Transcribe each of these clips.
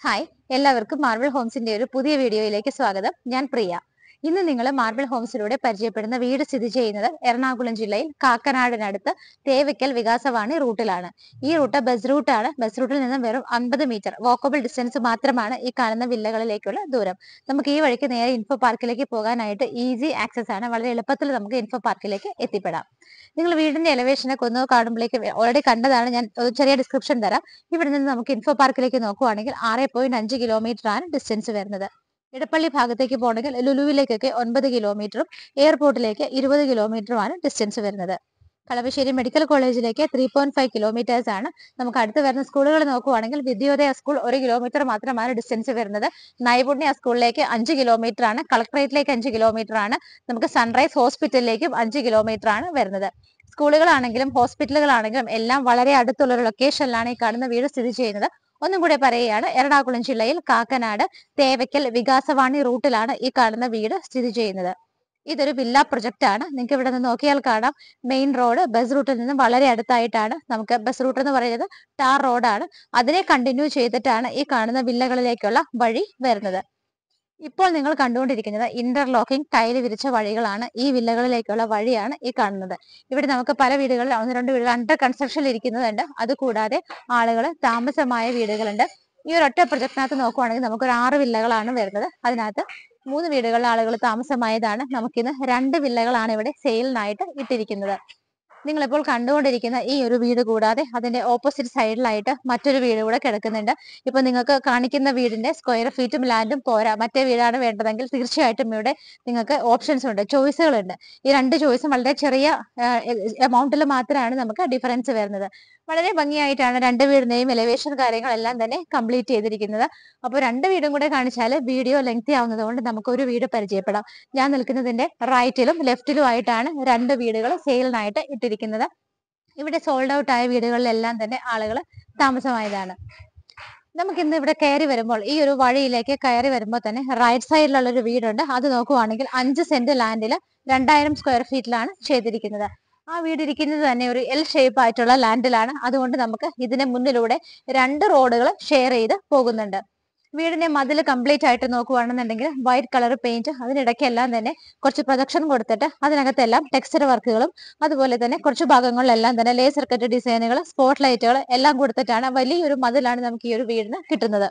hi എല്ലാവർക്കും marble ഹോംസിന്റെ ഒരു പുതിയ വീഡിയോയിലേക്ക് സ്വാഗതം ഞാൻ പ്രിയ ഇന്ന് നിങ്ങൾ മാർബിൾ ഹോംസിലൂടെ പരിചയപ്പെടുന്ന വീട് സ്ഥിതി ചെയ്യുന്നത് എറണാകുളം ജില്ലയിൽ കാക്കനാടിനടുത്ത് തേവയ്ക്കൽ വികാസവാണി റൂട്ടിലാണ് ഈ റൂട്ട് ബസ് റൂട്ടാണ് ബസ് റൂട്ടിൽ നിന്ന് വെറും അൻപത് മീറ്റർ വാക്കബിൾ ഡിസ്റ്റൻസ് മാത്രമാണ് ഈ കാണുന്ന വില്ലകളിലേക്കുള്ള ദൂരം നമുക്ക് ഈ വഴിക്ക് നേരെ ഇൻഫോ പാർക്കിലേക്ക് പോകാനായിട്ട് ഈസി ആക്സസ് ആണ് വളരെ എളുപ്പത്തിൽ നമുക്ക് ഇൻഫോ പാർക്കിലേക്ക് എത്തിപ്പെടാം നിങ്ങൾ വീടിന്റെ എലവേഷനൊക്കെ ഒന്ന് കാണുമ്പോഴേക്ക് ഓൾറെഡി കണ്ടതാണ് ഞാൻ ഒരു ചെറിയ ഡിസ്ക്രിപ്ഷൻ തരാം ഇവിടെ നിന്ന് നമുക്ക് ഇൻഫോ പാർക്കിലേക്ക് നോക്കുവാണെങ്കിൽ ആറ് പോയിന്റ് അഞ്ച് കിലോമീറ്റർ ആണ് ഡിസ്റ്റൻസ് വരുന്നത് ഇടപ്പള്ളി ഭാഗത്തേക്ക് പോകണമെങ്കിൽ ലുലുവിലേക്കൊക്കെ ഒൻപത് കിലോമീറ്ററും എയർപോർട്ടിലേക്ക് ഇരുപത് കിലോമീറ്ററുമാണ് ഡിസ്റ്റൻസ് വരുന്നത് കളവശ്ശേരി മെഡിക്കൽ കോളേജിലേക്ക് ത്രീ പോയിന്റ് ഫൈവ് കിലോമീറ്റേഴ്സ് ആണ് നമുക്ക് അടുത്ത് വരുന്ന സ്കൂളുകൾ നോക്കുവാണെങ്കിൽ വിദ്യോദയ സ്കൂൾ ഒരു കിലോമീറ്റർ മാത്രമാണ് ഡിസ്റ്റൻസ് വരുന്നത് നൈപുണ്യ സ്കൂളിലേക്ക് അഞ്ച് കിലോമീറ്റർ ആണ് കളക്ടറേറ്റിലേക്ക് അഞ്ച് കിലോമീറ്റർ ആണ് നമുക്ക് സൺറൈസ് ഹോസ്പിറ്റലിലേക്കും അഞ്ച് കിലോമീറ്റർ ആണ് വരുന്നത് സ്കൂളുകളാണെങ്കിലും ഹോസ്പിറ്റലുകളാണെങ്കിലും എല്ലാം വളരെ അടുത്തുള്ള ഒരു ലൊക്കേഷനിലാണ് ഈ കാണുന്ന വീട് സ്ഥിതി ചെയ്യുന്നത് ഒന്നും കൂടെ പറയുകയാണ് എറണാകുളം ജില്ലയിൽ കാക്കനാട് തേവയ്ക്കൽ വികാസവാണി റൂട്ടിലാണ് ഈ കാണുന്ന വീട് സ്ഥിതി ചെയ്യുന്നത് ഇതൊരു വില്ല പ്രൊജക്റ്റ് ആണ് നിങ്ങൾക്ക് ഇവിടെ നിന്ന് നോക്കിയാൽ കാണാം മെയിൻ റോഡ് ബസ് റൂട്ടിൽ നിന്നും വളരെ അടുത്തായിട്ടാണ് നമുക്ക് ബസ് റൂട്ട് എന്ന് പറയുന്നത് ടാർ റോഡാണ് അതിനെ കണ്ടിന്യൂ ചെയ്തിട്ടാണ് ഈ കാണുന്ന വില്ലകളിലേക്കുള്ള വഴി വരുന്നത് ഇപ്പോൾ നിങ്ങൾ കണ്ടുകൊണ്ടിരിക്കുന്നത് ഇന്റർലോക്കിംഗ് ടൈല് വിരിച്ച വഴികളാണ് ഈ വില്ലകളിലേക്കുള്ള വഴിയാണ് ഈ കാണുന്നത് ഇവിടെ നമുക്ക് പല വീടുകളിൽ ഒന്ന് രണ്ട് വീടുകൾ അണ്ടർ കൺസ്ട്രക്ഷനിൽ ഇരിക്കുന്നതുണ്ട് അതുകൂടാതെ ആളുകൾ താമസമായ വീടുകളുണ്ട് ഈ ഒരു ഒറ്റ പ്രൊജക്ടിനകത്ത് നോക്കുവാണെങ്കിൽ നമുക്ക് ഒരു ആറ് വില്ലകളാണ് വരുന്നത് അതിനകത്ത് മൂന്ന് വീടുകളിൽ ആളുകൾ താമസമായതാണ് നമുക്കിന്ന് രണ്ട് വില്ലകളാണ് ഇവിടെ സെയിലിനായിട്ട് ഇട്ടിരിക്കുന്നത് നിങ്ങളിപ്പോൾ കണ്ടുകൊണ്ടിരിക്കുന്ന ഈ ഒരു വീട് കൂടാതെ അതിന്റെ ഓപ്പോസിറ്റ് സൈഡിലായിട്ട് മറ്റൊരു വീട് കൂടെ കിടക്കുന്നുണ്ട് ഇപ്പൊ നിങ്ങൾക്ക് കാണിക്കുന്ന വീടിന്റെ സ്ക്വയർ ഫീറ്റും ലാൻഡും പോരാ മറ്റേ വീടാണ് വേണ്ടതെങ്കിൽ തീർച്ചയായിട്ടും ഇവിടെ നിങ്ങൾക്ക് ഓപ്ഷൻസ് ഉണ്ട് ചോയ്സുകൾ ഉണ്ട് ഈ രണ്ട് ചോയ്സും വളരെ ചെറിയ എമൗണ്ടിൽ മാത്രമാണ് നമുക്ക് ഡിഫറൻസ് വരുന്നത് വളരെ ഭംഗിയായിട്ടാണ് രണ്ട് വീടിന്റെയും എലവേഷൻ കാര്യങ്ങളെല്ലാം തന്നെ കംപ്ലീറ്റ് ചെയ്തിരിക്കുന്നത് അപ്പോൾ രണ്ട് വീടും കൂടെ കാണിച്ചാൽ വീഡിയോ ലെങ്തി ആവുന്നത് കൊണ്ട് നമുക്ക് ഒരു വീട് പരിചയപ്പെടാം ഞാൻ നിൽക്കുന്നതിന്റെ റൈറ്റിലും ലെഫ്റ്റിലും ആയിട്ടാണ് രണ്ട് വീടുകൾ സെയിലിനായിട്ട് ഇട്ടിരിക്കുന്നത് ഇവിടെ സോൾഡ് ഔട്ട് ആയ വീടുകളിലെല്ലാം തന്നെ ആളുകൾ താമസമായതാണ് നമുക്ക് ഇന്ന് ഇവിടെ കയറി വരുമ്പോൾ ഈ ഒരു വഴിയിലേക്ക് കയറി വരുമ്പോൾ തന്നെ റൈറ്റ് സൈഡിലുള്ള ഒരു വീടുണ്ട് അത് നോക്കുവാണെങ്കിൽ അഞ്ച് സെന്റ് ലാൻഡിൽ രണ്ടായിരം സ്ക്വയർ ഫീറ്റിലാണ് ചെയ്തിരിക്കുന്നത് ആ വീട് ഇരിക്കുന്നത് തന്നെ ഒരു എൽ ഷേപ്പ് ആയിട്ടുള്ള ലാൻഡിലാണ് അതുകൊണ്ട് നമുക്ക് ഇതിന് മുന്നിലൂടെ രണ്ട് റോഡുകൾ ഷെയർ ചെയ്ത് പോകുന്നുണ്ട് വീടിന്റെ മതിൽ കംപ്ലീറ്റ് ആയിട്ട് നോക്കുകയാണെന്നുണ്ടെങ്കിൽ വൈറ്റ് കളർ പെയിന്റ് അതിനിടയ്ക്കെല്ലാം തന്നെ കുറച്ച് പ്രൊജക്ഷൻ കൊടുത്തിട്ട് അതിനകത്തെല്ലാം ടെക്സ്ചർ വർക്കുകളും അതുപോലെ തന്നെ കുറച്ച് ഭാഗങ്ങളിലെല്ലാം തന്നെ ലേസർ കട്ട് ഡിസൈനുകൾ സ്പോട്ട് ലൈറ്റുകൾ എല്ലാം കൊടുത്തിട്ടാണ് വലിയൊരു മതിലാണ് നമുക്ക് ഈ ഒരു വീടിന് കിട്ടുന്നത്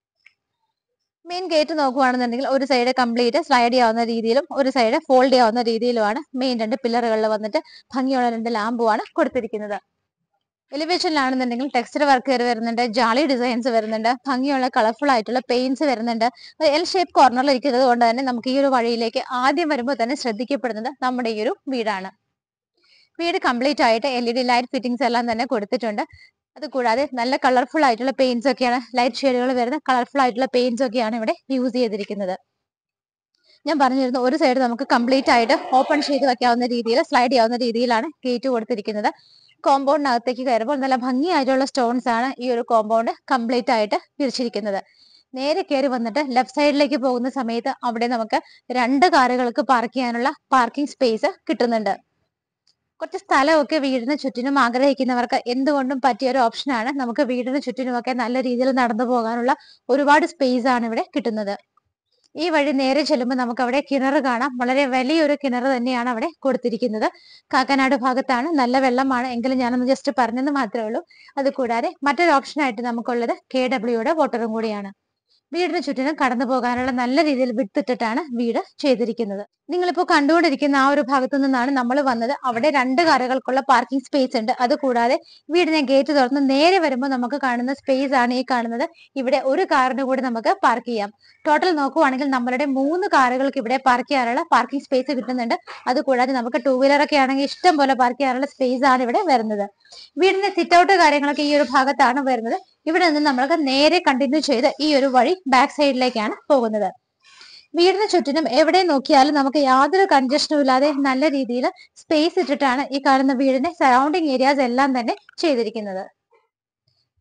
മെയിൻ ഗേറ്റ് നോക്കുകയാണെന്നുണ്ടെങ്കിൽ ഒരു സൈഡ് കംപ്ലീറ്റ് സ്ലൈഡ് ചെയ്യാവുന്ന രീതിയിലും ഒരു സൈഡ് ഫോൾഡ് ചെയ്യാവുന്ന രീതിയിലുമാണ് മെയിൻ രണ്ട് പില്ലറുകളിൽ വന്നിട്ട് ഭംഗിയുള്ള രണ്ട് ലാമ്പുമാണ് കൊടുത്തിരിക്കുന്നത് എലിവേഷനിലാണെന്നുണ്ടെങ്കിൽ ടെക്സ്ചർ വർക്ക് വരുന്നുണ്ട് ജാളി ഡിസൈൻസ് വരുന്നുണ്ട് ഭംഗിയുള്ള കളർഫുൾ ആയിട്ടുള്ള പെയിന്റ്സ് വരുന്നുണ്ട് എൽ ഷേപ്പ് കോർണറിൽ ഇരിക്കുന്നത് കൊണ്ട് തന്നെ നമുക്ക് ഈ ഒരു വഴിയിലേക്ക് ആദ്യം വരുമ്പോൾ തന്നെ ശ്രദ്ധിക്കപ്പെടുന്നത് നമ്മുടെ ഈ ഒരു വീടാണ് വീട് കംപ്ലീറ്റ് ആയിട്ട് L E D light fittings എല്ലാം തന്നെ കൊടുത്തിട്ടുണ്ട് അതുകൂടാതെ നല്ല കളർഫുൾ ആയിട്ടുള്ള പെയിന്റ്സ് ഒക്കെയാണ് ലൈറ്റ് ഷെയ്ഡുകൾ വരുന്ന കളർഫുൾ ആയിട്ടുള്ള പെയിന്റ്സ് ഒക്കെയാണ് ഇവിടെ യൂസ് ചെയ്തിരിക്കുന്നത് ഞാൻ പറഞ്ഞിരുന്നു ഒരു സൈഡ് നമുക്ക് കംപ്ലീറ്റ് ആയിട്ട് ഓപ്പൺ ചെയ്ത് വെക്കാവുന്ന രീതിയിൽ സ്ലൈഡ് ചെയ്യാവുന്ന രീതിയിലാണ് ഗേറ്റ് കൊടുത്തിരിക്കുന്നത് കോമ്പൗണ്ടിനകത്തേക്ക് കയറുമ്പോൾ നല്ല ഭംഗിയായിട്ടുള്ള സ്റ്റോൺസ് ആണ് ഈ ഒരു കോമ്പൗണ്ട് കംപ്ലീറ്റ് ആയിട്ട് വിരിച്ചിരിക്കുന്നത് നേരെ കയറി വന്നിട്ട് ലെഫ്റ്റ് സൈഡിലേക്ക് പോകുന്ന സമയത്ത് അവിടെ നമുക്ക് രണ്ട് കാറുകൾക്ക് പാർക്ക് ചെയ്യാനുള്ള പാർക്കിംഗ് സ്പേസ് കിട്ടുന്നുണ്ട് കുറച്ച് സ്ഥലമൊക്കെ വീടിന് ചുറ്റിനും ആഗ്രഹിക്കുന്നവർക്ക് എന്തുകൊണ്ടും പറ്റിയ ഒരു ഓപ്ഷനാണ് നമുക്ക് വീടിന് ചുറ്റിനുമൊക്കെ നല്ല രീതിയിൽ നടന്നു പോകാനുള്ള ഒരുപാട് സ്പേസ് ആണ് ഇവിടെ കിട്ടുന്നത് ഈ വഴി നേരെ ചെല്ലുമ്പോൾ നമുക്ക് അവിടെ കിണർ കാണാം വളരെ വലിയൊരു കിണർ തന്നെയാണ് അവിടെ കൊടുത്തിരിക്കുന്നത് കാക്കനാട് ഭാഗത്താണ് നല്ല വെള്ളമാണ് എങ്കിലും ഞാനൊന്ന് ജസ്റ്റ് പറഞ്ഞെന്ന് മാത്രമേ ഉള്ളൂ അത് കൂടാതെ മറ്റൊരു ഓപ്ഷനായിട്ട് നമുക്കുള്ളത് കെ ഡബ്ല്യൂയുടെ വാട്ടറും കൂടിയാണ് വീടിന് ചുറ്റിനും കടന്നു പോകാനുള്ള നല്ല രീതിയിൽ വിട്ടിട്ടിട്ടാണ് വീട് ചെയ്തിരിക്കുന്നത് നിങ്ങളിപ്പോൾ കണ്ടുകൊണ്ടിരിക്കുന്ന ആ ഒരു ഭാഗത്തു നിന്നാണ് നമ്മൾ വന്നത് അവിടെ രണ്ട് കാറുകൾക്കുള്ള പാർക്കിംഗ് സ്പേസ് ഉണ്ട് അതുകൂടാതെ വീടിനെ ഗേറ്റ് തുറന്ന് നേരെ വരുമ്പോൾ നമുക്ക് കാണുന്ന സ്പേസ് ആണ് ഈ കാണുന്നത് ഇവിടെ ഒരു കാറിന് കൂടി നമുക്ക് പാർക്ക് ചെയ്യാം ടോട്ടൽ നോക്കുവാണെങ്കിൽ നമ്മളുടെ മൂന്ന് കാറുകൾക്ക് ഇവിടെ പാർക്ക് ചെയ്യാനുള്ള പാർക്കിംഗ് സ്പേസ് കിട്ടുന്നുണ്ട് അതുകൂടാതെ നമുക്ക് ടൂ വീലർ ഒക്കെ ആണെങ്കിൽ ഇഷ്ടം പോലെ പാർക്ക് ചെയ്യാനുള്ള സ്പേസ് ആണ് ഇവിടെ വരുന്നത് വീടിന്റെ സിറ്റ് ഔട്ട് കാര്യങ്ങളൊക്കെ ഈ ഒരു ഭാഗത്താണ് വരുന്നത് ഇവിടെ നിന്ന് നമ്മൾക്ക് നേരെ കണ്ടിന്യൂ ചെയ്ത് ഈ ഒരു വഴി ബാക്ക് സൈഡിലേക്കാണ് പോകുന്നത് വീടിന് ചുറ്റിനും എവിടെ നോക്കിയാലും നമുക്ക് യാതൊരു കൺജഷനും ഇല്ലാതെ നല്ല രീതിയിൽ സ്പേസ് ഇട്ടിട്ടാണ് ഈ കാണുന്ന വീടിന്റെ സറൗണ്ടിങ് ഏരിയാസ് എല്ലാം തന്നെ ചെയ്തിരിക്കുന്നത്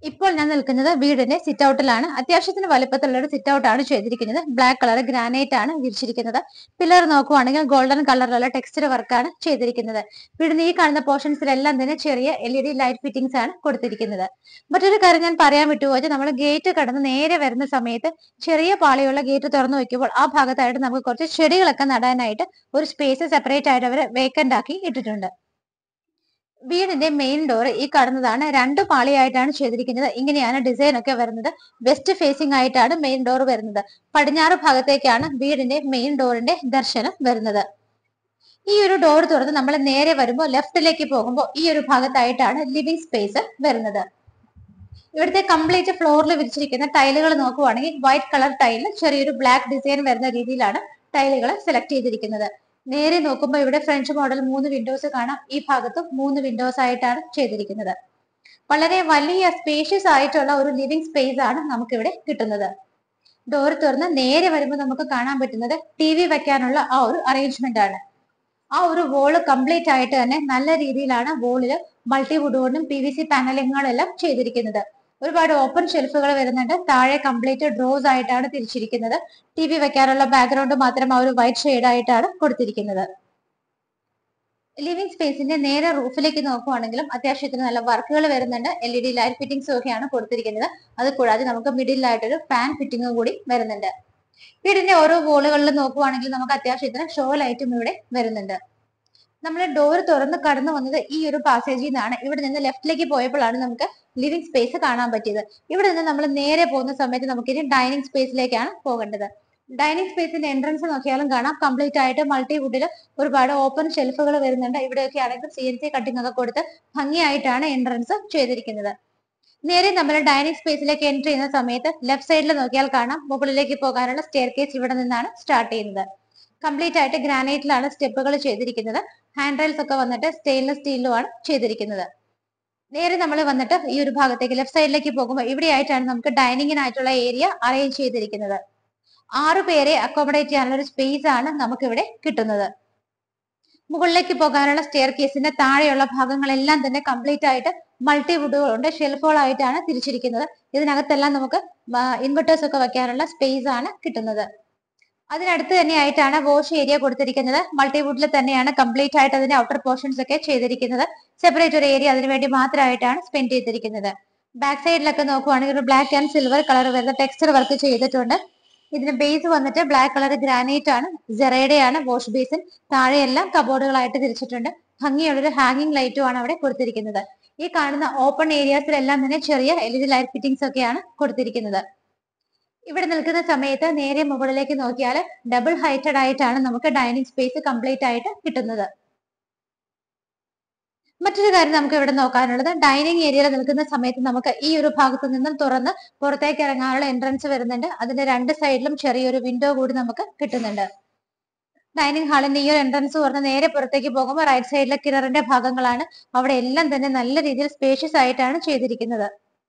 ഇപ്പോൾ ഞാൻ നിൽക്കുന്നത് വീടിന്റെ സിറ്റ് ഔട്ടിലാണ് അത്യാവശ്യത്തിന് വലുപ്പത്തിലുള്ള ഒരു സിറ്റ് ഔട്ട് ആണ് ചെയ്തിരിക്കുന്നത് ബ്ലാക്ക് കളർ ഗ്രാനൈറ്റ് ആണ് വിരിച്ചിരിക്കുന്നത് പില്ലർ നോക്കുവാണെങ്കിൽ ഗോൾഡൻ കളറിലുള്ള ടെക്സ്ചർ വർക്കാണ് ചെയ്തിരിക്കുന്നത് വീടിന് ഈ കാണുന്ന പോർഷൻസിലെല്ലാം തന്നെ ചെറിയ L E D light fittings ആണ് കൊടുത്തിരിക്കുന്നത് മറ്റൊരു കാര്യം ഞാൻ പറയാൻ വിട്ടുപോയത് നമ്മൾ ഗേറ്റ് കടന്ന് നേരെ വരുന്ന സമയത്ത് ചെറിയ പാളിയുള്ള ഗേറ്റ് തുറന്നു വെക്കുമ്പോൾ ആ ഭാഗത്തായിട്ട് നമുക്ക് കുറച്ച് ചെടികളൊക്കെ നടാനായിട്ട് ഒരു സ്പേസ് സെപ്പറേറ്റ് ആയിട്ട് അവർ വേക്കന്റ് ആക്കി ഇട്ടിട്ടുണ്ട് വീടിന്റെ മെയിൻ ഡോർ ഈ കാണുന്നതാണ് രണ്ട് പാളിയായിട്ടാണ് ചെയ്തിരിക്കുന്നത് ഇങ്ങനെയാണ് ഡിസൈൻ ഒക്കെ വരുന്നത് വെസ്റ്റ് ഫേസിംഗ് ആയിട്ടാണ് മെയിൻ ഡോർ വരുന്നത് പടിഞ്ഞാറ് ഭാഗത്തേക്കാണ് വീടിന്റെ മെയിൻ ഡോറിന്റെ ദർശനം വരുന്നത് ഈ ഒരു ഡോർ തുറന്ന് നമ്മൾ നേരെ വരുമ്പോൾ ലെഫ്റ്റിലേക്ക് പോകുമ്പോൾ ഈ ഒരു ഭാഗത്തായിട്ടാണ് ലിവിംഗ് സ്പേസ് വരുന്നത് ഇവിടുത്തെ കംപ്ലീറ്റ് ഫ്ലോറിൽ വിരിച്ചിരിക്കുന്ന ടൈലുകൾ നോക്കുവാണെങ്കിൽ വൈറ്റ് കളർ ടൈലിൽ ചെറിയൊരു ബ്ലാക്ക് ഡിസൈൻ വരുന്ന രീതിയിലാണ് ടൈലുകൾ സെലക്ട് ചെയ്തിരിക്കുന്നത് നേരെ നോക്കുമ്പോൾ ഇവിടെ ഫ്രഞ്ച് മോഡൽ മൂന്ന് വിൻഡോസ് കാണാം ഈ ഭാഗത്തും മൂന്ന് വിൻഡോസ് ആയിട്ടാണ് ചെയ്തിരിക്കുന്നത് വളരെ വലിയ സ്പേഷ്യസ് ആയിട്ടുള്ള ഒരു ലിവിംഗ് സ്പേസ് ആണ് നമുക്കിവിടെ കിട്ടുന്നത് ഡോർ തുറന്ന് നേരെ വരുമ്പോൾ നമുക്ക് കാണാൻ പറ്റുന്നത് ടി വി വെക്കാനുള്ള ആ ഒരു അറേഞ്ച്മെന്റ് ആണ് ആ ഒരു വോള് കംപ്ലീറ്റ് ആയിട്ട് തന്നെ നല്ല രീതിയിലാണ് വോളില് മൾട്ടിവുഡ് കൊണ്ടും പി വി സി പാനലിങ്ങുകളെല്ലാം ചെയ്തിരിക്കുന്നത് ഒരുപാട് ഓപ്പൺ ഷെൽഫുകൾ വരുന്നുണ്ട് താഴെ കംപ്ലീറ്റ് ഡ്രോസ് ആയിട്ടാണ് തിരിച്ചിരിക്കുന്നത് ടി വി വെക്കാനുള്ള ബാക്ക്ഗ്രൗണ്ട് മാത്രം ആ ഒരു വൈറ്റ് ഷെയ്ഡ് ആയിട്ടാണ് കൊടുത്തിരിക്കുന്നത് ലിവിംഗ് സ്പേസിന്റെ നേരെ റൂഫിലേക്ക് നോക്കുവാണെങ്കിലും അത്യാവശ്യത്തിന് നല്ല വർക്കുകൾ വരുന്നുണ്ട് എൽ ഇ ഡി ലൈറ്റ് ഫിറ്റിംഗ്സും ഒക്കെയാണ് കൊടുത്തിരിക്കുന്നത് അത് കൂടാതെ നമുക്ക് മിഡിലായിട്ടൊരു ഫാൻ ഫിറ്റിംഗും കൂടി വരുന്നുണ്ട് വീടിന്റെ ഓരോ വോളുകളിൽ നോക്കുവാണെങ്കിൽ നമുക്ക് അത്യാവശ്യത്തിന് ഷോ ലൈറ്റും ഇവിടെ വരുന്നുണ്ട് നമ്മൾ ഡോർ തുറന്ന് കടന്നു വന്നത് ഈ ഒരു പാസേജിൽ നിന്നാണ് ഇവിടെ നിന്ന് ലെഫ്റ്റിലേക്ക് പോയപ്പോഴാണ് നമുക്ക് ലിവിംഗ് സ്പേസ് കാണാൻ പറ്റിയത് ഇവിടെ നിന്ന് നമ്മൾ നേരെ പോകുന്ന സമയത്ത് നമുക്ക് ഇനി ഡൈനിങ് സ്പേസിലേക്കാണ് പോകേണ്ടത് ഡൈനിങ് സ്പേസിന്റെ എൻട്രൻസ് നോക്കിയാലും കാണാം കംപ്ലീറ്റ് ആയിട്ട് മൾട്ടി വുഡിൽ ഒരുപാട് ഓപ്പൺ ഷെൽഫുകൾ വരുന്നുണ്ട് ഇവിടെയൊക്കെ ആണെങ്കിൽ സി എൻ സി കട്ടിംഗ് ഒക്കെ കൊടുത്ത് ഭംഗിയായിട്ടാണ് എൻട്രൻസ് ചെയ്തിരിക്കുന്നത് നേരെ നമ്മൾ ഡൈനിങ് സ്പേസിലേക്ക് എൻട്രി ചെയ്യുന്ന സമയത്ത് ലെഫ്റ്റ് സൈഡിൽ നോക്കിയാൽ കാണാം മുകളിലേക്ക് പോകാനുള്ള സ്റ്റെയർ കേസ് ഇവിടെ നിന്നാണ് സ്റ്റാർട്ട് ചെയ്യുന്നത് കംപ്ലീറ്റ് ആയിട്ട് ഗ്രാനൈറ്റിലാണ് സ്റ്റെപ്പുകൾ ചെയ്തിരിക്കുന്നത് ഹാൻഡ് റെയിൽസ് ഒക്കെ വന്നിട്ട് സ്റ്റെയിൻലെസ് സ്റ്റീലിലുമാണ് ചെയ്തിരിക്കുന്നത് നേരെ നമ്മൾ വന്നിട്ട് ഈ ഒരു ഭാഗത്തേക്ക് ലെഫ്റ്റ് സൈഡിലേക്ക് പോകുമ്പോൾ ഇവിടെ ആയിട്ടാണ് നമുക്ക് ഡൈനിങ്ങിനായിട്ടുള്ള ഏരിയ അറേഞ്ച് ചെയ്തിരിക്കുന്നത് ആറു പേരെ അക്കോമഡേറ്റ് ചെയ്യാനുള്ള ഒരു സ്പേസ് ആണ് നമുക്കിവിടെ കിട്ടുന്നത് മുകളിലേക്ക് പോകാനുള്ള സ്റ്റെയർ കേസിന്റെ താഴെയുള്ള ഭാഗങ്ങളെല്ലാം തന്നെ കംപ്ലീറ്റ് ആയിട്ട് മൾട്ടി വുഡുകളുണ്ട് ഷെൽഫുകളായിട്ടാണ് തിരിച്ചിരിക്കുന്നത് ഇതിനകത്തെല്ലാം നമുക്ക് ഇൻവെർട്ടേഴ്സ് ഒക്കെ വെക്കാനുള്ള സ്പേസ് ആണ് കിട്ടുന്നത് അതിനടുത്ത് തന്നെയായിട്ടാണ് വാഷ് ഏരിയ കൊടുത്തിരിക്കുന്നത് മൾട്ടിവുഡിൽ തന്നെയാണ് കംപ്ലീറ്റ് ആയിട്ട് അതിന്റെ ഔട്ടർ പോർഷൻസ് ഒക്കെ ചെയ്തിരിക്കുന്നത് സെപ്പറേറ്റ് ഒരു ഏരിയ അതിനു വേണ്ടി മാത്രമായിട്ടാണ് സ്പെൻഡ് ചെയ്തിരിക്കുന്നത് ബാക്ക് സൈഡിലൊക്കെ നോക്കുവാണെങ്കിൽ ഒരു ബ്ലാക്ക് ആൻഡ് സിൽവർ കളർ വരുന്ന ടെക്സ്ചർ വർക്ക് ചെയ്തിട്ടുണ്ട് ഇതിന് ബേസ് വന്നിട്ട് ബ്ലാക്ക് കളർ ഗ്രാനൈറ്റ് ആണ് ജെറയുടെ ആണ് വാഷ് ബേസിൻ താഴെയെല്ലാം കബോർഡുകളായിട്ട് തിരിച്ചിട്ടുണ്ട് ഭംഗിയുള്ളൊരു ഹാങ്ങിങ് ലൈറ്റും ആണ് അവിടെ കൊടുത്തിരിക്കുന്നത് ഈ കാണുന്ന ഓപ്പൺ ഏരിയാസിലെല്ലാം തന്നെ ചെറിയ L E D light fittings ഒക്കെയാണ് കൊടുത്തിരിക്കുന്നത് ഇവിടെ നിൽക്കുന്ന സമയത്ത് നേരെ മുകളിലേക്ക് നോക്കിയാൽ ഡബിൾ ഹൈറ്റഡ് ആയിട്ടാണ് നമുക്ക് ഡൈനിങ് സ്പേസ് കംപ്ലീറ്റ് ആയിട്ട് കിട്ടുന്നത് മറ്റൊരു കാര്യം നമുക്ക് ഇവിടെ നോക്കാനുള്ളത് ഡൈനിങ് ഏരിയയിൽ നിൽക്കുന്ന സമയത്ത് നമുക്ക് ഈ ഒരു ഭാഗത്ത് നിന്നും തുറന്ന് പുറത്തേക്ക് ഇറങ്ങാനുള്ള എൻട്രൻസ് വരുന്നുണ്ട് അതിന്റെ രണ്ട് സൈഡിലും ചെറിയൊരു വിൻഡോ കൂടി നമുക്ക് കിട്ടുന്നുണ്ട് ഡൈനിങ് ഹാളിന്റെ ഈ ഒരു എൻട്രൻസ് തുറന്ന് നേരെ പുറത്തേക്ക് പോകുമ്പോൾ റൈറ്റ് സൈഡിലെ കിണറിന്റെ ഭാഗങ്ങളാണ് അവിടെ എല്ലാം തന്നെ നല്ല രീതിയിൽ സ്പേഷ്യസ് ആയിട്ടാണ് ചെയ്തിരിക്കുന്നത്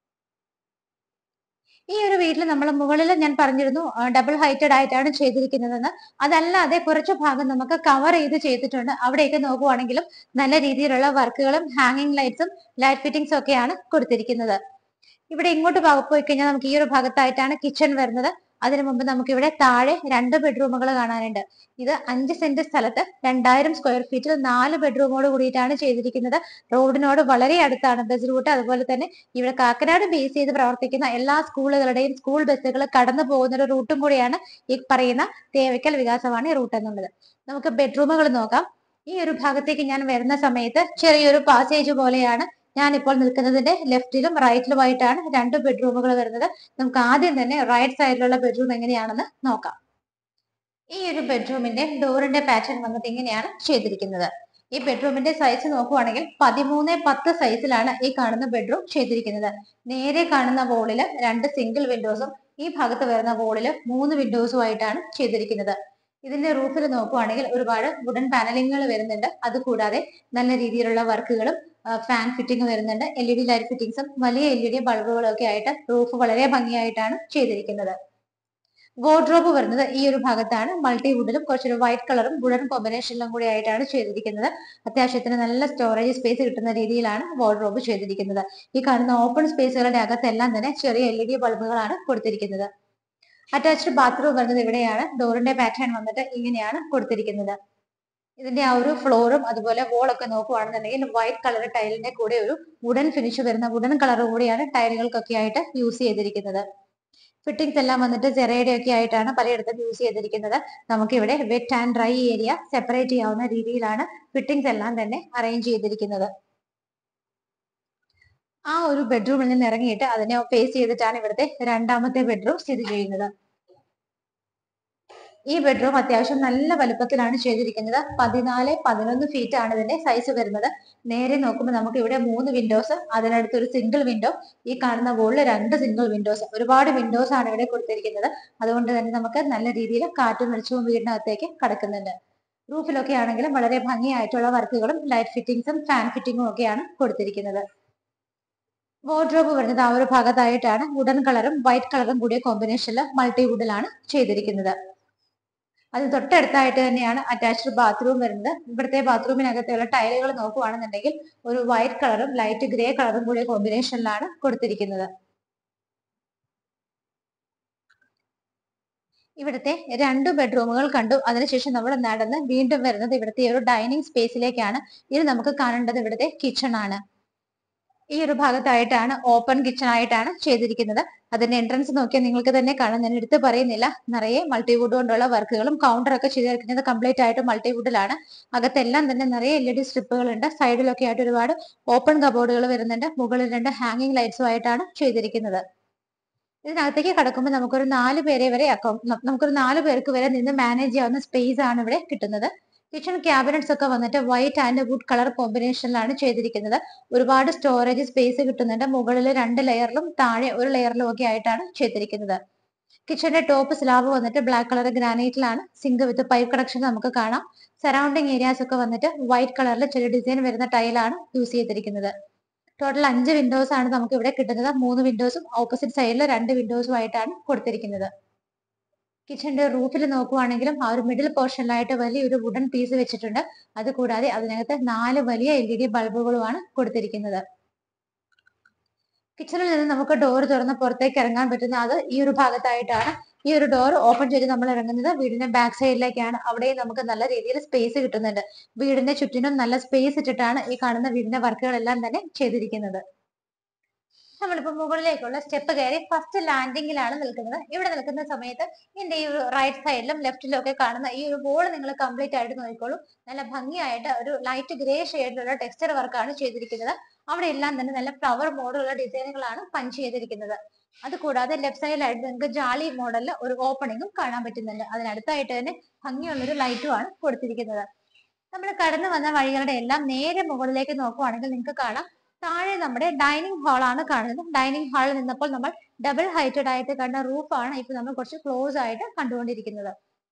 ഈ ഒരു വീട്ടിൽ നമ്മൾ മുകളിൽ ഞാൻ പറഞ്ഞിരുന്നു ഡബിൾ ഹൈറ്റഡ് ആയിട്ടാണ് ചെയ്തിരിക്കുന്നതെന്ന് അതല്ലാതെ കുറച്ച് ഭാഗം നമുക്ക് കവർ ചെയ്ത് ചെയ്തിട്ടുണ്ട് അവിടെയൊക്കെ നോക്കുവാണെങ്കിലും നല്ല രീതിയിലുള്ള വർക്കുകളും ഹാങ്ങിങ് ലൈറ്റ്സും ലൈറ്റ് ഫിറ്റിംഗ്സും ഒക്കെയാണ് കൊടുത്തിരിക്കുന്നത് ഇവിടെ ഇങ്ങോട്ട് ഭാഗം പോയി കഴിഞ്ഞാൽ നമുക്ക് ഈ ഒരു ഭാഗത്തായിട്ടാണ് കിച്ചൺ വരുന്നത് അതിനു മുമ്പ് നമുക്ക് ഇവിടെ താഴെ രണ്ട് ബെഡ്റൂമുകൾ കാണാനുണ്ട് ഇത് അഞ്ച് സെന്റ് സ്ഥലത്ത് രണ്ടായിരം സ്ക്വയർ ഫീറ്റിൽ നാല് ബെഡ്റൂമോട് കൂടിയിട്ടാണ് ചെയ്തിരിക്കുന്നത് റോഡിനോട് വളരെ അടുത്താണ് ബസ് റൂട്ട് അതുപോലെ തന്നെ ഇവിടെ കാക്കനാട് ബേസ് ചെയ്ത് പ്രവർത്തിക്കുന്ന എല്ലാ സ്കൂളുകളുടെയും സ്കൂൾ ബസ്സുകൾ കടന്നു പോകുന്ന ഒരു റൂട്ടും കൂടിയാണ് ഈ പറയുന്ന തേവയ്ക്കൽ വികാസവാണി റൂട്ട് എന്നുള്ളത് നമുക്ക് ബെഡ്റൂമുകൾ നോക്കാം ഈ ഒരു ഭാഗത്തേക്ക് ഞാൻ വരുന്ന സമയത്ത് ചെറിയൊരു പാസേജ് പോലെയാണ് ഞാൻ ഇപ്പോൾ നിൽക്കുന്നതിന്റെ ലെഫ്റ്റിലും റൈറ്റിലുമായിട്ടാണ് രണ്ട് ബെഡ്റൂമുകൾ വരുന്നത് നമുക്ക് ആദ്യം തന്നെ റൈറ്റ് സൈഡിലുള്ള ബെഡ്റൂം എങ്ങനെയാണെന്ന് നോക്കാം ഈ ഒരു ബെഡ്റൂമിന്റെ ഡോറിന്റെ പാറ്റേൺ വന്നിട്ട് ഇങ്ങനെയാണ് ചെയ്തിരിക്കുന്നത് ഈ ബെഡ്റൂമിന്റെ സൈസ് നോക്കുവാണെങ്കിൽ പതിമൂന്ന് പത്ത് സൈസിലാണ് ഈ കാണുന്ന ബെഡ്റൂം ചെയ്തിരിക്കുന്നത് നേരെ കാണുന്ന വോളില് രണ്ട് സിംഗിൾ വിൻഡോസും ഈ ഭാഗത്ത് വരുന്ന വോളില് മൂന്ന് വിൻഡോസും ആയിട്ടാണ് ചെയ്തിരിക്കുന്നത് ഇതിന്റെ റൂഫിൽ നോക്കുവാണെങ്കിൽ ഒരുപാട് വുഡൻ പാനലിങ്ങുകൾ വരുന്നുണ്ട് അതുകൂടാതെ നല്ല രീതിയിലുള്ള വർക്കുകളും ഫാൻ ഫിറ്റിംഗ് വരുന്നുണ്ട് എൽ ഇ ഡി ലൈറ്റ് ഫിറ്റിംഗ്സും വലിയ എൽ ഇ ഡി ബൾബുകളും ഒക്കെ ആയിട്ട് റൂഫ് വളരെ ഭംഗിയായിട്ടാണ് ചെയ്തിരിക്കുന്നത് വാർഡ്രോബ് വരുന്നത് ഈ ഒരു ഭാഗത്താണ് മൾട്ടി വുഡിലും കുറച്ചൊരു വൈറ്റ് കളറും വുഡൻ കോമ്പിനേഷനിലും കൂടി ആയിട്ടാണ് ചെയ്തിരിക്കുന്നത് അത്യാവശ്യത്തിന് നല്ല സ്റ്റോറേജ് സ്പേസ് കിട്ടുന്ന രീതിയിലാണ് വാർഡ്രോബ് ചെയ്തിരിക്കുന്നത് ഈ കാണുന്ന ഓപ്പൺ സ്പേസുകളുടെ അകത്തെല്ലാം തന്നെ ചെറിയ എൽ ഇ ഡി ബൾബുകളാണ് കൊടുത്തിരിക്കുന്നത് അറ്റാച്ച്ഡ് ബാത്റൂം വരുന്നത് ഇവിടെയാണ് ഡോറിന്റെ പാറ്റേൺ വന്നിട്ട് ഇങ്ങനെയാണ് കൊടുത്തിരിക്കുന്നത് ഇതിന്റെ ആ ഒരു ഫ്ലോറും അതുപോലെ വോളൊക്കെ നോക്കുവാണെന്നുണ്ടെങ്കിൽ വൈറ്റ് കളർ ടൈലിന്റെ കൂടെ ഒരു വുഡൻ ഫിനിഷ് വരുന്ന വുഡൻ കളർ കൂടിയാണ് ടൈലുകൾക്കൊക്കെ ആയിട്ട് യൂസ് ചെയ്തിരിക്കുന്നത് ഫിറ്റിംഗ്സ് എല്ലാം വന്നിട്ട് ചെറയുടെ ഒക്കെ ആയിട്ടാണ് പലയിടത്തും യൂസ് ചെയ്തിരിക്കുന്നത് നമുക്കിവിടെ wet and dry area separate ചെയ്യാവുന്ന രീതിയിലാണ് ഫിറ്റിംഗ്സ് എല്ലാം തന്നെ അറേഞ്ച് ചെയ്തിരിക്കുന്നത് ആ ഒരു ബെഡ്റൂമിൽ നിന്ന് ഇറങ്ങിയിട്ട് അതിനെ ഫേസ് ചെയ്തിട്ടാണ് ഇവിടുത്തെ രണ്ടാമത്തെ ബെഡ്റൂം സ്ഥിതി ചെയ്യുന്നത് ഈ ബെഡ്റൂം അത്യാവശ്യം നല്ല വലുപ്പത്തിലാണ് ചെയ്തിരിക്കുന്നത് പതിനാല് പതിനൊന്ന് ഫീറ്റ് ആണ് ഇതിന്റെ സൈസ് വരുന്നത് നേരെ നോക്കുമ്പോൾ നമുക്ക് ഇവിടെ മൂന്ന് വിൻഡോസ് അതിനടുത്ത് ഒരു സിംഗിൾ വിൻഡോ ഈ കാണുന്ന വോളിൽ രണ്ട് സിംഗിൾ വിൻഡോസ് ഒരുപാട് വിൻഡോസ് ആണ് ഇവിടെ കൊടുത്തിരിക്കുന്നത് അതുകൊണ്ട് തന്നെ നമുക്ക് നല്ല രീതിയിൽ കാറ്റും വെളിച്ചവും വീടിനകത്തേക്ക് കടക്കുന്നുണ്ട് റൂഫിലൊക്കെ ആണെങ്കിലും വളരെ ഭംഗിയായിട്ടുള്ള വർക്കുകളും ലൈറ്റ് ഫിറ്റിംഗ്സും ഫാൻ ഫിറ്റിംഗും ഒക്കെയാണ് കൊടുത്തിരിക്കുന്നത് വാർഡ്രോബ് വരുന്നത് ആ ഒരു ഭാഗത്തായിട്ടാണ് വുഡൻ കളറും വൈറ്റ് കളറും കൂടിയ കോമ്പിനേഷനിൽ മൾട്ടി വുഡിലാണ് ചെയ്തിരിക്കുന്നത് അത് തൊട്ടടുത്തായിട്ട് തന്നെയാണ് അറ്റാച്ച്ഡ് ബാത്റൂം വരുന്നത് ഇവിടുത്തെ ബാത്റൂമിനകത്തുള്ള ടൈലുകൾ നോക്കുവാണെന്നുണ്ടെങ്കിൽ ഒരു വൈറ്റ് കളറും ലൈറ്റ് ഗ്രേ കളറും കൂടിയ കോമ്പിനേഷനിലാണ് കൊടുത്തിരിക്കുന്നത് ഇവിടുത്തെ രണ്ട് ബെഡ്റൂമുകൾ കണ്ടു അതിനുശേഷം നമ്മൾ നടന്ന് വീണ്ടും വരുന്നത് ഇവിടുത്തെ ഒരു ഡൈനിങ് സ്പേസിലേക്കാണ് ഇത് നമുക്ക് കാണേണ്ടത് ഇവിടുത്തെ കിച്ചൺ ആണ് ഈ ഒരു ഭാഗത്തായിട്ടാണ് ഓപ്പൺ കിച്ചൺ ആയിട്ടാണ് ചെയ്തിരിക്കുന്നത് അതിന്റെ എൻട്രൻസ് നോക്കിയാൽ നിങ്ങൾക്ക് തന്നെ കാണാം ഞാൻ എടുത്ത് പറയുന്നില്ല നിറയെ മൾട്ടിവുഡ് കൊണ്ടുള്ള വർക്കുകളും കൗണ്ടറൊക്കെ ചെയ്തിരിക്കുന്നത് കംപ്ലീറ്റ് ആയിട്ട് മൾട്ടിവുഡിലാണ് അകത്തെല്ലാം തന്നെ നിറയെ എൽ ഇ ഡി സ്ട്രിപ്പുകൾ ഉണ്ട് സൈഡിലൊക്കെ ആയിട്ട് ഒരുപാട് ഓപ്പൺ കബോർഡുകൾ വരുന്നുണ്ട് മുകളിൽ രണ്ട് ഹാങ്ങിങ് ലൈറ്റ്സും ആയിട്ടാണ് ചെയ്തിരിക്കുന്നത് ഇതിനകത്തേക്ക് കടക്കുമ്പോൾ നമുക്കൊരു നാല് പേരെ വരെ അക്കൗ- ന- നമുക്കൊരു നാല് പേർക്ക് വരെ നിന്ന് മാനേജ് ചെയ്യാവുന്ന സ്പേസ് ആണ് ഇവിടെ കിട്ടുന്നത് കിച്ചൺ ക്യാബിനറ്റ്സ് ഒക്കെ വന്നിട്ട് വൈറ്റ് ആൻഡ് വുഡ് കളർ കോമ്പിനേഷനിലാണ് ചെയ്തിരിക്കുന്നത് ഒരുപാട് സ്റ്റോറേജ് സ്പേസ് കിട്ടുന്നുണ്ട് മുകളിൽ രണ്ട് ലെയറിലും താഴെ ഒരു ലെയറിലും ഒക്കെ ആയിട്ടാണ് ചെയ്തിരിക്കുന്നത് കിച്ചന്റെ ടോപ്പ് സ്ലാബ് വന്നിട്ട് ബ്ലാക്ക് കളർ ഗ്രാനൈറ്റിലാണ് സിങ്ക് വിത്ത് പൈപ്പ് കണക്ഷൻ നമുക്ക് കാണാം സറൗണ്ടിങ് ഏരിയാസ് ഒക്കെ വന്നിട്ട് വൈറ്റ് കളറിൽ ചെറിയ ഡിസൈൻ വരുന്ന ടൈലാണ് യൂസ് ചെയ്തിരിക്കുന്നത് ടോട്ടൽ അഞ്ച് വിൻഡോസ് ആണ് നമുക്ക് ഇവിടെ കിട്ടുന്നത് മൂന്ന് വിൻഡോസും ഓപ്പോസിറ്റ് സൈഡിൽ രണ്ട് വിൻഡോസും ആയിട്ടാണ് കൊടുത്തിരിക്കുന്നത് കിച്ചന്റെ റൂഫിൽ നോക്കുവാണെങ്കിലും ആ ഒരു മിഡിൽ പോർഷനിലായിട്ട് വലിയൊരു വുഡൻ പീസ് വെച്ചിട്ടുണ്ട് അതുകൂടാതെ അതിനകത്ത് നാല് വലിയ എൽ ഇ ഡി ബൾബുകളുമാണ് കൊടുത്തിരിക്കുന്നത് കിച്ചണിൽ നിന്ന് നമുക്ക് ഡോർ തുറന്ന് പുറത്തേക്ക് ഇറങ്ങാൻ പറ്റുന്ന അത് ഈ ഒരു ഭാഗത്തായിട്ടാണ് ഈ ഒരു ഡോർ ഓപ്പൺ ചെയ്ത് നമ്മൾ ഇറങ്ങുന്നത് വീടിന്റെ ബാക്ക് സൈഡിലേക്കാണ് അവിടെയും നമുക്ക് നല്ല രീതിയിൽ സ്പേസ് കിട്ടുന്നുണ്ട് വീടിന്റെ ചുറ്റിനും നല്ല സ്പേസ് ഇട്ടിട്ടാണ് ഈ കാണുന്ന വീടിന്റെ വർക്കുകളെല്ലാം തന്നെ ചെയ്തിരിക്കുന്നത് നമ്മളിപ്പോ മുകളിലേക്കുള്ള സ്റ്റെപ്പ് കയറി ഫസ്റ്റ് ലാൻഡിങ്ങിലാണ് നിൽക്കുന്നത് ഇവിടെ നിൽക്കുന്ന സമയത്ത് ഇതിന്റെ ഈ ഒരു റൈറ്റ് സൈഡിലും ലെഫ്റ്റിലും ഒക്കെ കാണുന്ന ഈ ഒരു വോൾ നിങ്ങൾ കംപ്ലീറ്റ് ആയിട്ട് നോക്കിക്കോളൂ നല്ല ഭംഗിയായിട്ട് ഒരു ലൈറ്റ് ഗ്രേ ഷെയ്ഡിലുള്ള ടെക്സ്ചർ വർക്കാണ് ചെയ്തിരിക്കുന്നത് അവിടെ എല്ലാം തന്നെ നല്ല ഫ്ലവർ മോഡലുള്ള ഡിസൈനുകളാണ് പഞ്ച് ചെയ്തിരിക്കുന്നത് അതുകൂടാതെ ലെഫ്റ്റ് സൈഡിലായിട്ട് നിങ്ങൾക്ക് ജാളി മോഡലിൽ ഒരു ഓപ്പണിങ്ങും കാണാൻ പറ്റുന്നുണ്ട് അതിനടുത്തായിട്ട് തന്നെ ഭംഗിയുള്ളൊരു ലൈറ്റും ആണ് കൊടുത്തിരിക്കുന്നത് നമ്മൾ കടന്നു വന്ന വഴികളുടെ എല്ലാം നേരെ മുകളിലേക്ക് നോക്കുവാണെങ്കിൽ നിങ്ങൾക്ക് കാണാം താഴെ നമ്മുടെ ഡൈനിങ് ഹാൾ ആണ് കാണുന്നത് ഡൈനിങ് ഹാളിൽ നിന്നപ്പോൾ നമ്മൾ ഡബിൾ ഹൈറ്റഡ് ആയിട്ട് കണ്ട റൂഫാണ് ഇപ്പൊ നമ്മൾ കുറച്ച് ക്ലോസ് ആയിട്ട് കണ്ടുകൊണ്ടിരിക്കുന്നത്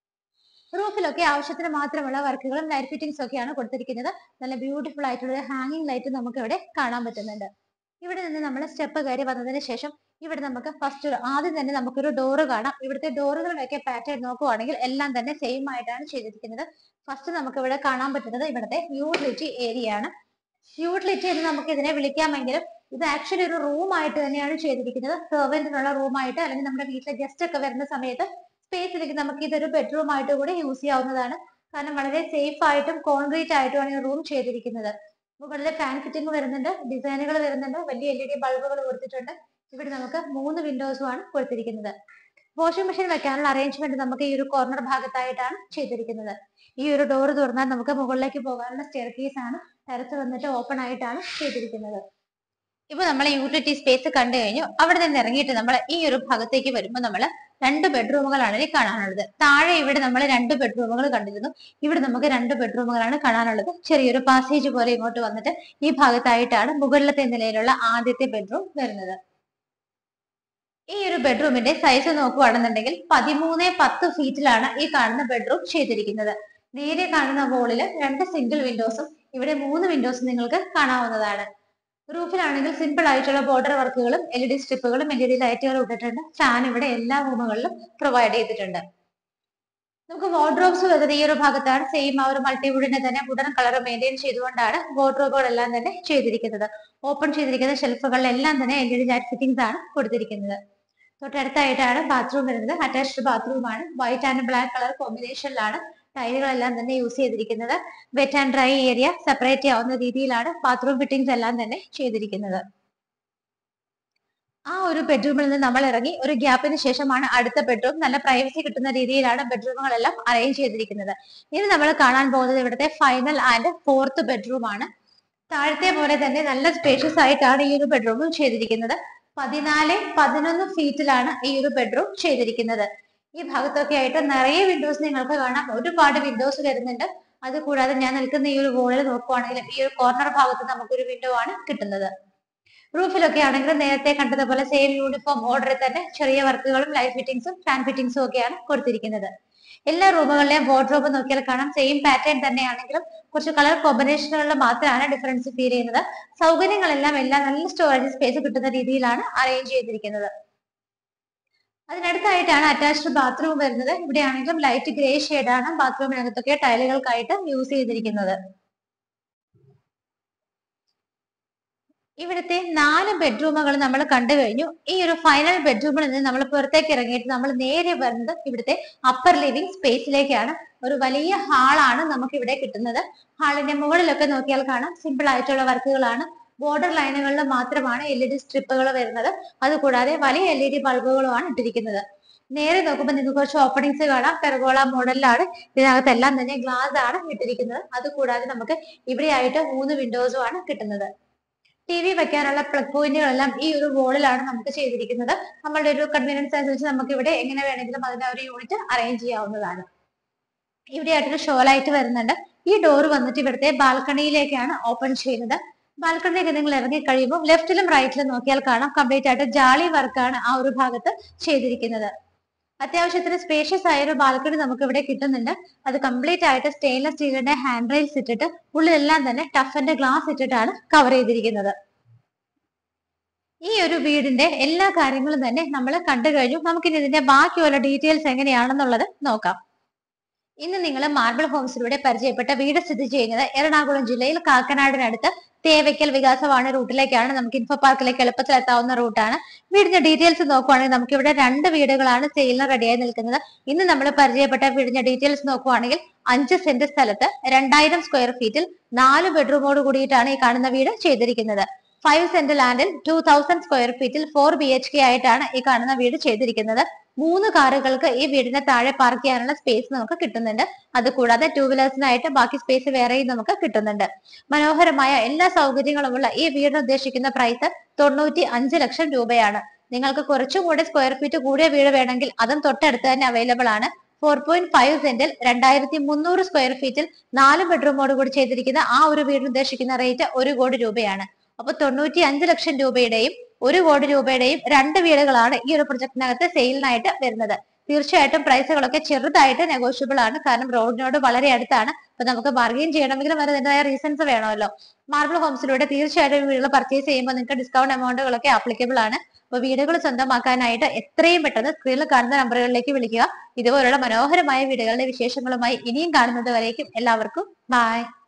റൂഫിലൊക്കെ ആവശ്യത്തിന് മാത്രമുള്ള വർക്കുകളും ലൈറ്റ് ഫിറ്റിംഗ്സ് ഒക്കെയാണ് കൊടുത്തിരിക്കുന്നത് നല്ല ബ്യൂട്ടിഫുൾ ആയിട്ടുള്ള ഹാങ്ങിങ് ലൈറ്റ് നമുക്ക് ഇവിടെ കാണാൻ പറ്റുന്നുണ്ട് ഇവിടെ നിന്ന് നമ്മൾ സ്റ്റെപ്പ് കയറി വന്നതിന് ശേഷം ഇവിടെ നമുക്ക് ഫസ്റ്റ് ആദ്യം തന്നെ നമുക്കൊരു ഡോറ് കാണാം ഇവിടുത്തെ ഡോറുകളുടെയൊക്കെ പാറ്റേൺ നോക്കുവാണെങ്കിൽ എല്ലാം തന്നെ സെയിം ആയിട്ടാണ് ചെയ്തിരിക്കുന്നത് ഫസ്റ്റ് നമുക്ക് ഇവിടെ കാണാൻ പറ്റുന്നത് ഇവിടുത്തെ യൂട്ടിലിറ്റി ഏരിയ ആണ് യൂട്ടിലിറ്റി എന്ന് നമുക്ക് ഇതിനെ വിളിക്കാമെങ്കിലും ഇത് ആക്ച്വലി ഒരു റൂം ആയിട്ട് തന്നെയാണ് ചെയ്തിരിക്കുന്നത് സെർവന്റിനുള്ള റൂം ആയിട്ട് അല്ലെങ്കിൽ നമ്മുടെ വീട്ടിലെ ഗസ്റ്റ് ഒക്കെ വരുന്ന സമയത്ത് സ്പേസിലേക്ക് നമുക്ക് ഇതൊരു ബെഡ്റൂം ആയിട്ട് കൂടി യൂസ് ചെയ്യാവുന്നതാണ് കാരണം വളരെ സേഫ് ആയിട്ടും കോൺക്രീറ്റ് ആയിട്ടുമാണ് ഈ റൂം ചെയ്തിരിക്കുന്നത് മുകളിൽ ഫാൻ ഫിറ്റിംഗ് വരുന്നുണ്ട് ഡിസൈനുകൾ വരുന്നുണ്ട് വലിയ എൽ ഇ ഡി ബൾബുകൾ കൊടുത്തിട്ടുണ്ട് ഇവിടെ നമുക്ക് മൂന്ന് വിൻഡോസും ആണ് കൊടുത്തിരിക്കുന്നത് വാഷിംഗ് മെഷീൻ വെക്കാനുള്ള അറേഞ്ച്മെന്റ് നമുക്ക് ഈ ഒരു കോർണർ ഭാഗത്തായിട്ടാണ് ചെയ്തിരിക്കുന്നത് ഈ ഒരു ഡോർ തുറന്നാൽ നമുക്ക് മുകളിലേക്ക് പോകാനുള്ള സ്റ്റെയർ കേസ് ആണ് ടെറസ് വന്നിട്ട് ഓപ്പൺ ആയിട്ടാണ് ചെയ്തിരിക്കുന്നത് ഇപ്പൊ നമ്മൾ യൂട്ടിലിറ്റി സ്പേസ് കണ്ടു കഴിഞ്ഞു അവിടെ നിന്ന് ഇറങ്ങിയിട്ട് നമ്മൾ ഈ ഒരു ഭാഗത്തേക്ക് വരുമ്പോൾ നമ്മൾ രണ്ട് ബെഡ്റൂമുകളാണ് ഇനി കാണാനുള്ളത് താഴെ ഇവിടെ നമ്മൾ രണ്ട് ബെഡ്റൂമുകൾ കണ്ടിരുന്നു ഇവിടെ നമുക്ക് രണ്ട് ബെഡ്റൂമുകളാണ് കാണാനുള്ളത് ചെറിയൊരു പാസേജ് പോലെ ഇങ്ങോട്ട് വന്നിട്ട് ഈ ഭാഗത്തായിട്ടാണ് മുകളിലത്തെ നിലയിലുള്ള ആദ്യത്തെ ബെഡ്റൂം വരുന്നത് ഈ ഒരു ബെഡ്റൂമിന്റെ സൈസ് നോക്കുകയാണെന്നുണ്ടെങ്കിൽ പതിമൂന്ന് പത്ത് ഫീറ്റിലാണ് ഈ കാണുന്ന ബെഡ്റൂം ചെയ്തിരിക്കുന്നത് നേരെ കാണുന്ന വോളില് രണ്ട് സിംഗിൾ വിൻഡോസും ഇവിടെ മൂന്ന് വിൻഡോസും നിങ്ങൾക്ക് കാണാവുന്നതാണ് റൂഫിലാണെങ്കിൽ സിമ്പിൾ ആയിട്ടുള്ള ബോർഡർ വർക്കുകളും എൽ ഇ ഡി സ്ട്രിപ്പുകളും എൽ ഇ ഡി ലൈറ്റുകളും ഇട്ടിട്ടുണ്ട് ഫാൻ ഇവിടെ എല്ലാ റൂമുകളിലും പ്രൊവൈഡ് ചെയ്തിട്ടുണ്ട് നമുക്ക് വാർഡ്രോബ്സ് വരുന്നത് ഈ ഒരു ഭാഗത്താണ് സെയിം ആ ഒരു മൾട്ടിവുഡിനെ തന്നെ വുഡൻ കളർ മെയിൻറ്റെയിൻ ചെയ്തുകൊണ്ടാണ് വാർഡ്രോബുകളെല്ലാം തന്നെ ചെയ്തിരിക്കുന്നത് ഓപ്പൺ ചെയ്തിരിക്കുന്ന ഷെൽഫുകളിലെല്ലാം തന്നെ L E D light fittings ആണ് കൊടുത്തിരിക്കുന്നത് തൊട്ടടുത്തായിട്ടാണ് ബാത്റൂം വരുന്നത് അറ്റാച്ച്ഡ് ബാത്റൂം ആണ് വൈറ്റ് ആൻഡ് ബ്ലാക്ക് കളർ കോമ്പിനേഷനിലാണ് ടൈലുകളെല്ലാം തന്നെ യൂസ് ചെയ്തിരിക്കുന്നത് wet and dry area separate ചെയ്യാവുന്ന രീതിയിലാണ് ബാത്റൂം ഫിറ്റിംഗ്സ് എല്ലാം തന്നെ ചെയ്തിരിക്കുന്നത് ആ ഒരു ബെഡ്റൂമിൽ നിന്ന് നമ്മൾ ഇറങ്ങി ഒരു ഗ്യാപ്പിന് ശേഷമാണ് അടുത്ത ബെഡ്റൂം നല്ല പ്രൈവസി കിട്ടുന്ന രീതിയിലാണ് ബെഡ്റൂമുകളെല്ലാം അറേഞ്ച് ചെയ്തിരിക്കുന്നത് ഇനി നമ്മൾ കാണാൻ പോകുന്നത് ഇവിടുത്തെ ഫൈനൽ ആൻഡ് ഫോർത്ത് ബെഡ്റൂം ആണ് താഴത്തെ പോലെ തന്നെ നല്ല സ്പേഷ്യസ് ആയിട്ടാണ് ഈ ഒരു ബെഡ്റൂമും ചെയ്തിരിക്കുന്നത് പതിനാല് പതിനൊന്ന് ഫീറ്റിലാണ് ഈ ഒരു ബെഡ്റൂം ചെയ്തിരിക്കുന്നത് ഈ ഭാഗത്തൊക്കെ ആയിട്ട് നിറയെ വിൻഡോസ് നിങ്ങൾക്ക് കാണാം ഒരുപാട് വിൻഡോസ് വരുന്നുണ്ട് അത് കൂടാതെ ഞാൻ നിൽക്കുന്ന ഈ ഒരു വോളിൽ നോക്കുവാണെങ്കിൽ ഈ ഒരു കോർണർ ഭാഗത്ത് നമുക്കൊരു വിൻഡോ ആണ് കിട്ടുന്നത് റൂഫിലൊക്കെ ആണെങ്കിൽ നേരത്തെ കണ്ടതുപോലെ സെയിം യൂണിഫോം ഓർഡറിൽ തന്നെ ചെറിയ വർക്കുകളും ലൈറ്റ് ഫിറ്റിംഗ്സും ഫാൻ ഫിറ്റിംഗ്സും ഒക്കെയാണ് കൊടുത്തിരിക്കുന്നത് എല്ലാ റൂമുകളിലെയും വാർഡ്രോബ് നോക്കിയാൽ കാണാം സെയിം പാറ്റേൺ തന്നെയാണെങ്കിലും കുറച്ച് കളർ കോമ്പിനേഷനുകളിൽ മാത്രമാണ് ഡിഫറൻസ് ഫീൽ ചെയ്യുന്നത് സൗകര്യങ്ങളെല്ലാം എല്ലാം നല്ല സ്റ്റോറേജ് സ്പേസ് കിട്ടുന്ന രീതിയിലാണ് അറേഞ്ച് ചെയ്തിരിക്കുന്നത് അതിനടുത്തായിട്ടാണ് അറ്റാച്ച്ഡ് ബാത്റൂം വരുന്നത് ഇവിടെയാണെങ്കിലും ലൈറ്റ് ഗ്രേ ആണ് ബാത്റൂമിനകത്തൊക്കെ ടൈലുകൾക്കായിട്ട് യൂസ് ചെയ്തിരിക്കുന്നത് ഇവിടുത്തെ നാല് ബെഡ്റൂമുകൾ നമ്മൾ കണ്ടു കഴിഞ്ഞു ഈ ഒരു ഫൈനൽ ബെഡ്റൂമിൽ നിന്ന് നമ്മൾ പുറത്തേക്ക് ഇറങ്ങിയിട്ട് നമ്മൾ നേരെ വരുന്നത് ഇവിടുത്തെ അപ്പർ ലിവിംഗ് സ്പേസിലേക്കാണ് ഒരു വലിയ ഹാളാണ് നമുക്ക് ഇവിടെ കിട്ടുന്നത് ഹാളിന്റെ മുകളിലൊക്കെ നോക്കിയാൽ കാണാം സിമ്പിൾ ആയിട്ടുള്ള വർക്കുകളാണ് ബോർഡർ ലൈനുകളിൽ മാത്രമാണ് എൽ ഇ ഡി സ്ട്രിപ്പുകൾ വരുന്നത് അതുകൂടാതെ വലിയ എൽ ഇ ഡി ബൾബുകളുമാണ് ഇട്ടിരിക്കുന്നത് നേരെ നോക്കുമ്പോൾ നിങ്ങൾക്ക് കുറച്ച് ഓപ്പണിങ്സ് കാണാം പെർഗോള മോഡലിലാണ് ഇതിനകത്തെല്ലാം തന്നെ ഗ്ലാസ് ആണ് ഇട്ടിരിക്കുന്നത് അതുകൂടാതെ നമുക്ക് ഇവിടെയായിട്ട് മൂന്ന് വിൻഡോസും ആണ് കിട്ടുന്നത് ടി വി വെക്കാനുള്ള പ്ലഗ് പോയിന്റുകളെല്ലാം ഈ ഒരു വോളിലാണ് നമുക്ക് ചെയ്തിരിക്കുന്നത് നമ്മളുടെ ഒരു കൺവീനിയൻസ് അനുസരിച്ച് നമുക്ക് ഇവിടെ എങ്ങനെ വേണമെങ്കിലും അതിന്റെ ഒരു യൂണിറ്റ് അറേഞ്ച് ചെയ്യാവുന്നതാണ് ഇവിടെയായിട്ടൊരു ഷോ ലൈറ്റ് വരുന്നുണ്ട് ഈ ഡോർ വന്നിട്ട് ഇവിടുത്തെ ബാൽക്കണിയിലേക്കാണ് ഓപ്പൺ ചെയ്യുന്നത് ബാൽക്കണിയിലേക്ക് നിങ്ങൾ ഇറങ്ങി കഴിയുമ്പോൾ ലെഫ്റ്റിലും റൈറ്റിലും നോക്കിയാൽ കാണാം കംപ്ലീറ്റ് ആയിട്ട് ജാളി വർക്കാണ് ആ ഒരു ഭാഗത്ത് ചെയ്തിരിക്കുന്നത് അത്യാവശ്യത്തിന് സ്പേഷ്യസ് ആയ ഒരു ബാൽക്കണി നമുക്ക് ഇവിടെ കിട്ടുന്നുണ്ട് അത് കംപ്ലീറ്റ് ആയിട്ട് സ്റ്റെയിൻലെസ് സ്റ്റീലിന്റെ ഹാൻഡ് റെയിൽസ് ഇട്ടിട്ട് ഉള്ളിലെല്ലാം തന്നെ ടഫന്റെ ഗ്ലാസ് ഇട്ടിട്ടാണ് കവർ ചെയ്തിരിക്കുന്നത് ഈ ഒരു വീടിന്റെ എല്ലാ കാര്യങ്ങളും തന്നെ നമ്മൾ കണ്ടു കഴിഞ്ഞു നമുക്കിനി ഇതിന്റെ ബാക്കിയുള്ള ഡീറ്റെയിൽസ് എങ്ങനെയാണെന്നുള്ളത് നോക്കാം ഇന്ന് നിങ്ങൾ മാർബിൾ ഹോംസിലൂടെ പരിചയപ്പെട്ട വീട് സ്ഥിതി ചെയ്യുന്നത് എറണാകുളം ജില്ലയിൽ കാക്കനാടിനടുത്ത് തേവയ്ക്കൽ വികാസവാണി റൂട്ടിലേക്കാണ് നമുക്ക് ഇൻഫോ പാർക്കിലേക്ക് എളുപ്പത്തിൽ എത്താവുന്ന റൂട്ടാണ് വീടിന്റെ ഡീറ്റെയിൽസ് നോക്കുവാണെങ്കിൽ നമുക്ക് ഇവിടെ രണ്ട് വീടുകളാണ് സെയിലിന് റെഡിയായി നിൽക്കുന്നത് ഇന്ന് നമ്മൾ പരിചയപ്പെട്ട വീടിന്റെ ഡീറ്റെയിൽസ് നോക്കുവാണെങ്കിൽ അഞ്ച് സെന്റ് സ്ഥലത്ത് രണ്ടായിരം സ്ക്വയർ ഫീറ്റിൽ നാല് ബെഡ്റൂമോട് കൂടിയിട്ടാണ് ഈ കാണുന്ന വീട് ചെയ്തിരിക്കുന്നത് ഫൈവ് സെന്റ് ലാൻഡിൽ ടൂ തൗസൻഡ് സ്ക്വയർ ഫീറ്റിൽ ഫോർ ബി എച്ച് കെ ആയിട്ടാണ് ഈ കാണുന്ന വീട് ചെയ്തിരിക്കുന്നത് മൂന്ന് കാറുകൾക്ക് ഈ വീടിന്റെ താഴെ പാർക്ക് ചെയ്യാനുള്ള സ്പേസ് നമുക്ക് കിട്ടുന്നുണ്ട് അത് കൂടാതെ ടൂ വീലേഴ്സിനായിട്ട് ബാക്കി സ്പേസ് വേറെയും നമുക്ക് കിട്ടുന്നുണ്ട് മനോഹരമായ എല്ലാ സൗകര്യങ്ങളുമുള്ള ഈ വീടിന് ഉദ്ദേശിക്കുന്ന പ്രൈസ് തൊണ്ണൂറ്റി അഞ്ച് ലക്ഷം രൂപയാണ് നിങ്ങൾക്ക് കുറച്ചും കൂടെ സ്ക്വയർ ഫീറ്റ് കൂടിയ വീട് വേണമെങ്കിൽ അതും തൊട്ടടുത്ത് തന്നെ അവൈലബിൾ ആണ് ഫോർ പോയിന്റ് ഫൈവ് സെന്റിൽ രണ്ടായിരത്തി മുന്നൂറ് സ്ക്വയർ ഫീറ്റിൽ നാല് ബെഡ്റൂമോട് കൂടി ചെയ്തിരിക്കുന്ന ആ ഒരു വീടിന് ഉദ്ദേശിക്കുന്ന റേറ്റ് ഒരു കോടി രൂപയാണ് അപ്പൊ തൊണ്ണൂറ്റി അഞ്ച് ലക്ഷം രൂപയുടെയും ഒരു കോടി രൂപയുടെയും രണ്ട് വീടുകളാണ് ഈ ഒരു പ്രൊജക്ടിനകത്ത് സെയിലിനായിട്ട് വരുന്നത് തീർച്ചയായിട്ടും പ്രൈസുകളൊക്കെ ചെറുതായിട്ട് നെഗോഷ്യബിൾ ആണ് കാരണം റോഡിനോട് വളരെ അടുത്താണ് അപ്പൊ നമുക്ക് ബാർഗെയിൻ ചെയ്യണമെങ്കിലും അതിൻ്റെതായ റീസൺസ് വേണമല്ലോ മാർബിൾ ഹോംസിലൂടെ തീർച്ചയായിട്ടും വീടുകൾ പർച്ചേസ് ചെയ്യുമ്പോൾ നിങ്ങൾക്ക് ഡിസ്കൗണ്ട് എമൗണ്ടുകളൊക്കെ ആപ്ലിക്കബിൾ ആണ് അപ്പൊ വീടുകൾ സ്വന്തമാക്കാനായിട്ട് എത്രയും പെട്ടെന്ന് സ്ക്രീനിൽ കാണുന്ന നമ്പറുകളിലേക്ക് വിളിക്കുക ഇതുപോലുള്ള മനോഹരമായ വീടുകളുടെ വിശേഷങ്ങളുമായി ഇനിയും കാണുന്നത് വരേക്കും എല്ലാവർക്കും ബൈ